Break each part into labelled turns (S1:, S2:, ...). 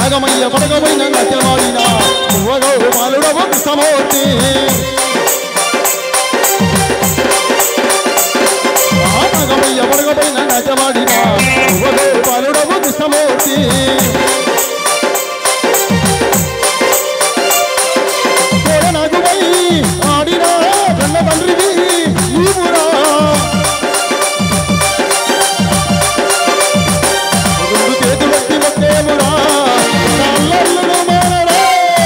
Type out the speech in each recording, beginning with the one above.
S1: నాగమయ్య పడగపోయిన నత్యమాడిన నువ్వగో బాలుడవు కృష్ణమూర్తి ఆ నాగమయ్య పడగపోయిన నత్యమాడిన నువ్వగో బాలుడవు కృష్ణమూర్తి కోడ నాగుమై ఆడిన కన్న తండ్రివి నీవురా రెండు చేతులెత్తి మొక్కేమురా నల్లల్లును మానరా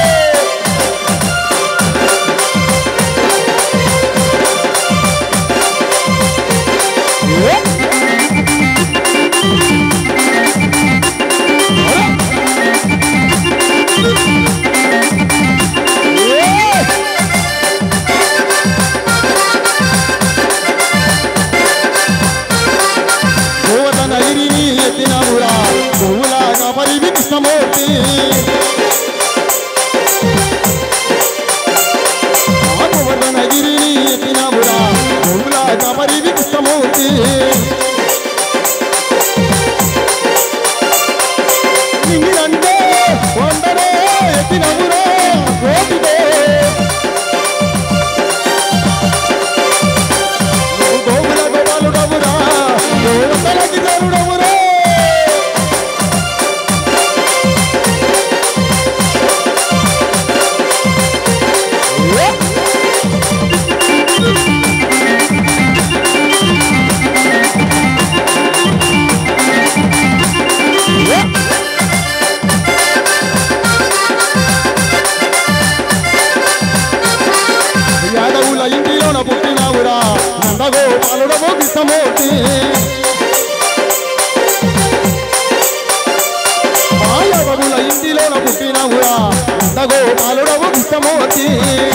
S1: గోవర్ధన గిరిని ఎత్తినవురా గోవులాగా పరివి కృష్ణమూర్తి ఆ గోవర్ధన గిరిని ఎత్తినవురా గోవులాగా పరివి కృష్ణమూర్తి నిన్నంటే వందనే ఎత్తినవురా గోపితో నువ్వు గోవుల గోపాలుడవురా గోవులకి గరుడవురా యాదవుల ఇంటిలోన పుట్టినావురా నందగోపాలుడవు కృష్ణమూర్తి మాయవగుల ఇంటిలోన పుట్టినావురా నందగోపాలుడవు కృష్ణమూర్తి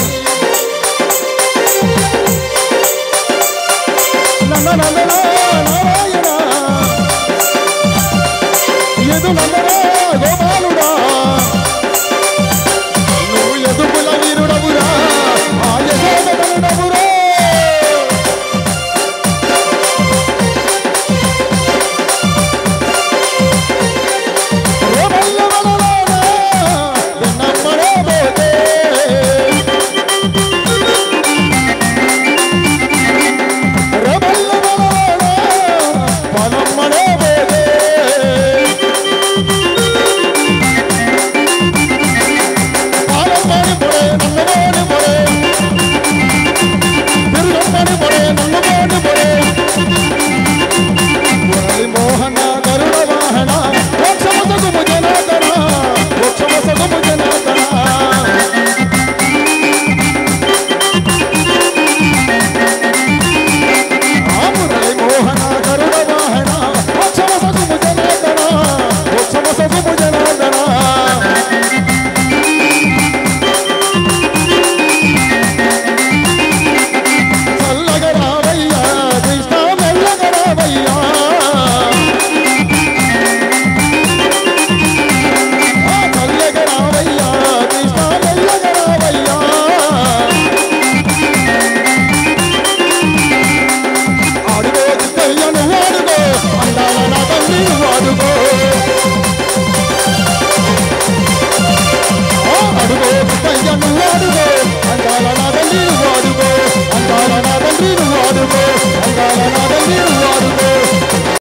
S1: నంద నందన నారాయణ ఎదు నందన గోపాలుడా